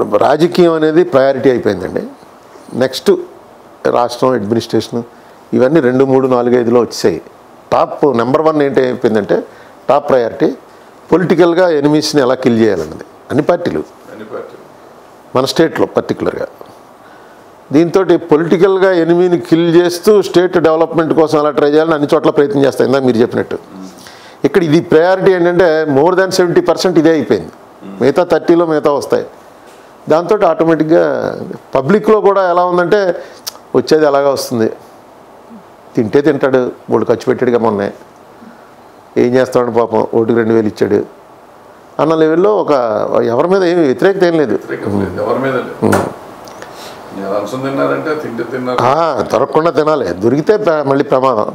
రాజకీయం అనేది ప్రయారిటీ అయిపోయిందండి నెక్స్ట్ రాష్ట్రం అడ్మినిస్ట్రేషన్ ఇవన్నీ రెండు మూడు నాలుగు ఐదులో వచ్చాయి టాప్ నెంబర్ వన్ ఏంటి అయిపోయిందంటే టాప్ ప్రయారిటీ పొలిటికల్గా ఎనిమీస్ని ఎలా కిల్ చేయాలన్నది అన్ని పార్టీలు అన్ని పార్టీలు మన స్టేట్లో పర్టికులర్గా దీంతో పొలిటికల్గా ఎనిమిని కిల్ చేస్తూ స్టేట్ డెవలప్మెంట్ కోసం అలా ట్రై చేయాలని అన్ని చోట్ల ప్రయత్నం చేస్తాయి ఇందాక మీరు చెప్పినట్టు ఇక్కడ ఇది ప్రయారిటీ ఏంటంటే మోర్ దాన్ సెవెంటీ పర్సెంట్ ఇదే అయిపోయింది మిగతా థర్టీలో మిగతా వస్తాయి దాంతో ఆటోమేటిక్గా పబ్లిక్లో కూడా ఎలా ఉందంటే వచ్చేది అలాగా వస్తుంది తింటే తింటాడు మూడు ఖర్చు పెట్టాడుగా మొన్నే ఏం చేస్తాడు పాపం ఓటుకు రెండు వేలు ఇచ్చాడు అన్న లెవెల్లో ఒక ఎవరి మీద ఏమి వ్యతిరేకత ఏం లేదు వ్యతిరేకత లేదు ఎవరి మీద లేదు నేను అంశం తిన్నారంటే తింటే తిన్నారు ఆ, దొరకకుండా తినాలి దొరికితే ప్ర- మళ్ళీ ప్రమాదం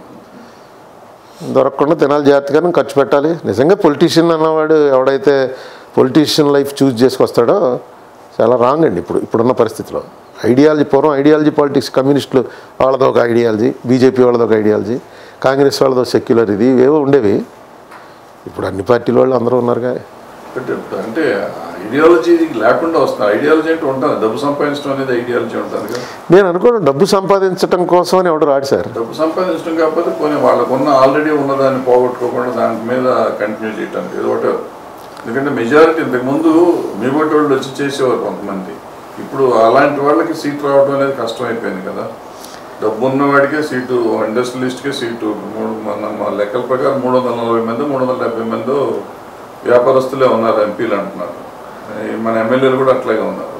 దొరకకుండా తినాలి జాగ్రత్తగానే ఖర్చు పెట్టాలి నిజంగా పొలిటీషియన్ అన్నవాడు ఎవడైతే పొలిటీషియన్ లైఫ్ చూస్ చేసుకొస్తాడో చాలా రాంగ్ అండి ఇప్పుడు ఇప్పుడున్న పరిస్థితిలో ఐడియాలజీ పూర్వం ఐడియాలజీ పాలిటిక్స్ కమ్యూనిస్టులు వాళ్ళదో ఒక ఐడియాలజీ బీజేపీ వాళ్ళదో ఒక ఐడియాలజీ కాంగ్రెస్ వాళ్ళదో సెక్యులర్ ఇది ఏవో ఉండేవి ఇప్పుడు అన్ని పార్టీల వాళ్ళు అందరూ ఉన్నారుగా అంటే అంటే ఐడియాలజీ లేకుండా వస్తుంది ఐడియాలజీ అంటే ఉంటుంది డబ్బు సంపాదించడం అనేది ఐడియాలజీ ఉంటుంది కదా నేను అనుకోవడం డబ్బు సంపాదించడం కోసం అని ఎవడు రాడు సార్ డబ్బు సంపాదించడం కాకపోతే పోనీ వాళ్ళకున్న ఆల్రెడీ ఉన్నదాన్ని పోగొట్టుకోకుండా దాని మీద కంటిన్యూ చేయడానికి ఏదో ఒకటి ఎందుకంటే మెజారిటీ ఇంతకుముందు మీ బట్టి వాళ్ళు వచ్చి చేసేవారు కొంతమంది ఇప్పుడు అలాంటి వాళ్ళకి సీట్ రావడం అనేది కష్టం అయిపోయింది కదా డబ్బు ఉన్నవాడికే సీటు ఇండస్ట్రియలిస్ట్కే సీటు మూడు మన మా లెక్కల ప్రకారం మూడు వందల నలభై మంది మూడు వందల డెబ్బై మంది వ్యాపారస్తులే ఉన్నారు ఎంపీలు అంటున్నారు ఈ మన ఎమ్మెల్యేలు కూడా అట్లాగే ఉన్నారు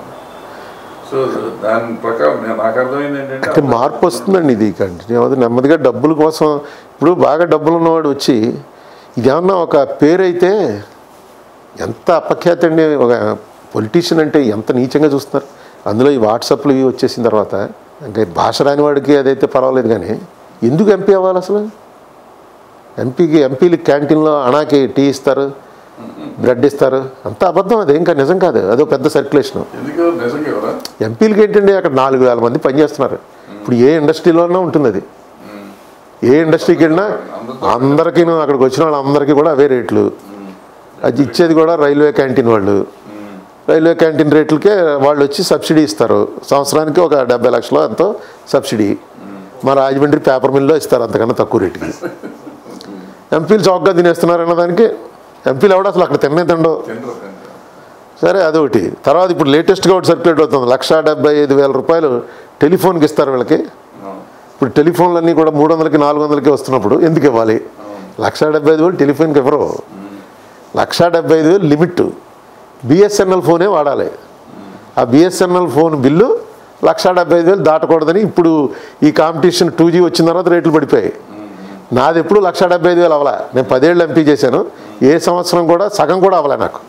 సో దాని ప్రకారం నేను నాకు అర్థమైంది అంటే ఏంటంటే మార్పు వస్తుందండి ఇది కంటిన్యూ అవుతుంది నెమ్మదిగా డబ్బుల కోసం ఇప్పుడు బాగా డబ్బులు ఉన్నవాడు వచ్చి ఇదేమన్నా ఒక పేరైతే ఎంత అపఖ్యాతి అండి ఒక పొలిటీషియన్ అంటే ఎంత నీచంగా చూస్తున్నారు అందులో ఈ వాట్సాప్లు ఇవి వచ్చేసిన తర్వాత ఇంకా భాష రాని వాడికి అదైతే పర్వాలేదు కానీ ఎందుకు ఎంపీ అవ్వాలి అసలు ఎంపీకి ఎంపీలు క్యాంటీన్లో అణాకి టీ ఇస్తారు బ్రెడ్ ఇస్తారు అంత అబద్ధం అది ఇంకా నిజం కాదు అదో పెద్ద సర్క్యులేషన్ ఎందుకు నిజంగా ఎవరా ఎంపీలకి ఏంటండి అక్కడ నాలుగు వేల మంది పనిచేస్తున్నారు ఇప్పుడు ఏ ఇండస్ట్రీలోనే ఉంటుంది అది ఏ ఇండస్ట్రీకి వెళ్ళినా అందరికీ అక్కడికి వచ్చిన వాళ్ళందరికీ కూడా అవే రేట్లు అది ఇచ్చేది కూడా రైల్వే క్యాంటీన్ వాళ్ళు రైల్వే క్యాంటీన్ రేట్లకే వాళ్ళు వచ్చి సబ్సిడీ ఇస్తారు సంవత్సరానికి ఒక డెబ్బై లక్షలు ఎంతో సబ్సిడీ మా రాజమండ్రి పేపర్ మిల్లో ఇస్తారు అంతకన్నా తక్కువ రేటుకి ఎంపీలు చౌకగా తినేస్తున్నారు అన్నదానికి ఎంపీలు ఎవడు అసలు అక్కడ తిన్నే తిండవు తినరు తినరు సరే అదొకటి తర్వాత ఇప్పుడు లేటెస్ట్గా ఒకటి సర్క్యులేట్ అవుతుంది లక్ష డెబ్బై ఐదు వేల రూపాయలు టెలిఫోన్కి ఇస్తారు వీళ్ళకి అవును. ఇప్పుడు టెలిఫోన్లన్నీ కూడా మూడు వందలకి నాలుగు వందలకి వస్తున్నప్పుడు ఎందుకు ఇవ్వాలి లక్ష డెబ్బై ఐదు వేలు టెలిఫోన్కి ఇవ్వరు లక్ష డెబ్బై ఐదు వేలు లిమిట్ బిఎస్ఎన్ఎల్ ఫోనే వాడాలి ఆ బిఎస్ఎన్ఎల్ ఫోన్ బిల్లు లక్ష డెబ్బై ఐదు వేలు దాటకూడదని ఇప్పుడు ఈ కాంపిటీషన్ టూ జీ వచ్చిన తర్వాత రేట్లు పడిపోయాయి నాది ఎప్పుడు లక్ష డెబ్బై ఐదు వేలు అవ్వలే నేను పదేళ్ళు ఎంపీ చేశాను ఏ సంవత్సరం కూడా సగం కూడా అవ్వలే నాకు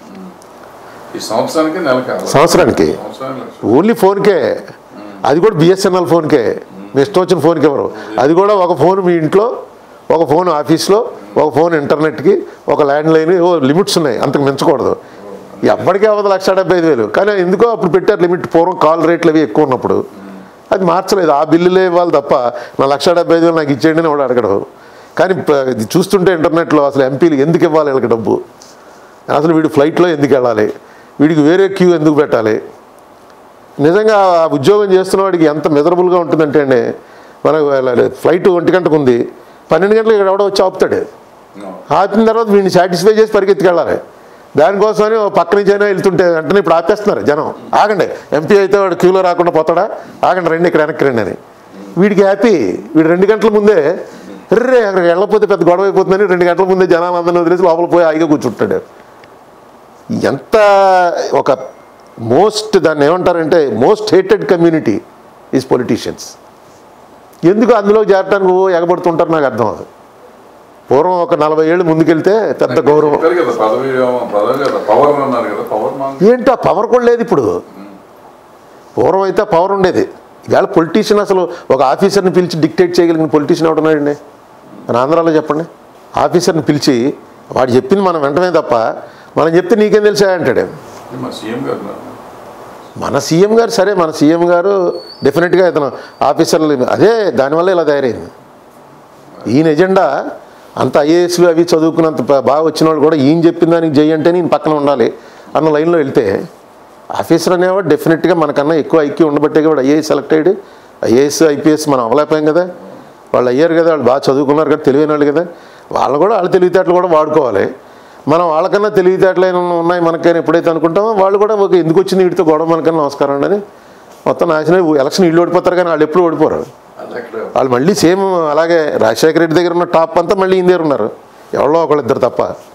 ఈ సంవత్సరానికి నెల కావాలి సంవత్సరానికి సంవత్సరానికి లక్ష ఓన్లీ ఫోన్కే అది కూడా బిఎస్ఎన్ఎల్ ఫోన్కే మీ ఇష్టం వచ్చిన ఫోన్కి ఎవరు అది కూడా ఒక ఫోన్ మీ ఇంట్లో ఒక ఫోన్ ఆఫీస్లో ఒక ఫోన్ ఇంటర్నెట్కి ఒక ల్యాండ్ లైన్ ఓ లిమిట్స్ ఉన్నాయి అంతకు మించకూడదు ఎప్పటికీ అవ్వదు లక్ష డెబ్బై ఐదు వేలు కానీ ఎందుకో అప్పుడు పెట్టారు లిమిట్ పూర్వం కాల్ రేట్లు అవి ఎక్కువ ఉన్నప్పుడు అది మార్చలేదు ఆ బిల్లులే ఇవ్వాలి తప్ప నా లక్ష డెబ్బై ఐదు వేలు నాకు ఇచ్చేయండి అని వాడు అడగడు కానీ ప- ఇది చూస్తుంటే ఇంటర్నెట్లో అసలు ఎంపీలు ఎందుకు ఇవ్వాలి వీళ్ళకి డబ్బు అసలు వీడు ఫ్లైట్లో ఎందుకు వెళ్ళాలి వీడికి వేరే క్యూ ఎందుకు పెట్టాలి నిజంగా ఆ ఉద్యోగం చేస్తున్న వాడికి ఎంత మెజరబుల్గా ఉంటుందంటే అండి మనకు వెళ్ళాలి ఫ్లైట్ ఒంటి గంటకు ఉంది పన్నెండు గంటలకు ఇక్కడ ఎవడో వచ్చి ఆపుతాడు అవును. ఆపిన తర్వాత వీడిని సాటిస్ఫై చేసి పరిగెత్తుకెళ్ళాలి దానికోసమని ఓ పక్క నుంచి అయినా వెళ్తుంటే వెంటనే ఇప్పుడు ఆపేస్తున్నారు జనం ఆగండి ఎంపీ అయితే వాడు క్యూలో రాకుండా పోతాడా ఆగండి రండి ఇక్కడ వెనక్కి రండి అని వీడికి హ్యాపీ వీడు రెండు గంటల ముందే రే అక్కడికి వెళ్ళకపోతే పెద్ద గొడవ అయిపోతుందని రెండు గంటల ముందే జనాలు అందరిని వదిలేసి లోపల పోయి హాయిగా కూర్చుంటాడు ఎంత ఒక మోస్ట్ దాన్ని ఏమంటారంటే most hated community is politicians ఎందుకు అందులో చేరటానికి ఓ ఎగబడుతుంటారు నాకు అర్థం అది పూర్వం ఒక నలభై ఏళ్ళు ముందుకెళ్తే పెద్ద గౌరవం చెప్పారు కదా పదవి ఏమో- పదవి కదా పవర్ అన్నారు కదా పవర్ మాంగ్ ఏంటో పవర్ కూడా లేదు ఇప్పుడు పూర్వం అయితే పవర్ ఉండేది ఇవాళ పొలిటీషియన్ అసలు ఒక ఆఫీసర్ని పిలిచి డిక్టేట్ చేయగలిగిన పొలిటీషియన్ ఎవడున్నాడండి మన ఆంధ్రాలో చెప్పండి ఆఫీసర్ని పిలిచి వాడు చెప్పింది మనం వెంటనే తప్ప మనం చెప్తే నీకేం తెలిసా అంటాడు మా సీఎం గారు ఉన్నారు. మన సీఎం గారు సరే మన సీఎం గారు డెఫినెట్గా ఇతను ఆఫీసర్లు అదే దానివల్ల ఇలా తయారైంది ఈయన ఎజెండా అంత ఐఏఎస్లు అవి చదువుకున్నంత బా- బాగా వచ్చిన వాళ్ళు కూడా ఈయన చెప్పిన దానికి జై అంటే నేను పక్కన ఉండాలి అన్న లైన్లో వెళ్తే ఆఫీసర్ అనేవాడు డెఫినెట్గా మనకన్నా ఎక్కువ ఐక్యూ ఉండబట్టే వాడు ఐఏఎస్ సెలెక్ట్ అయ్యాడు ఐఏఎస్ ఐపీఎస్ మనం అవ్వలేకపోయాం కదా వాళ్ళు అయ్యారు కదా వాళ్ళు బాగా చదువుకున్నారు కదా తెలివైన వాళ్ళు కదా వాళ్ళు కూడా వాళ్ళ తెలివితేటలు కూడా వాడుకోవాలి మనం వాళ్ళకన్నా తెలివితేటలు ఏమైనా ఉన్నాయి మనకైనా ఎప్పుడైతే అనుకుంటామో వాళ్ళు కూడా ఒక ఎందుకు వచ్చింది వీటితో గొడవ మనకన్నా నమస్కారం అండి అని మొత్తం నాశనం ఎలక్షన్ వీళ్ళు ఓడిపోతారు కానీ వాళ్ళు ఎప్పుడు ఓడిపోరు అది అక్కడ వాళ్ళు మళ్ళీ సేమ్ అలాగే రాజశేఖర రెడ్డి దగ్గర ఉన్న టాప్ అంతా మళ్ళీ ఈయన దగ్గర ఉన్నారు ఎవరో ఒకళ్ళిద్దరు తప్ప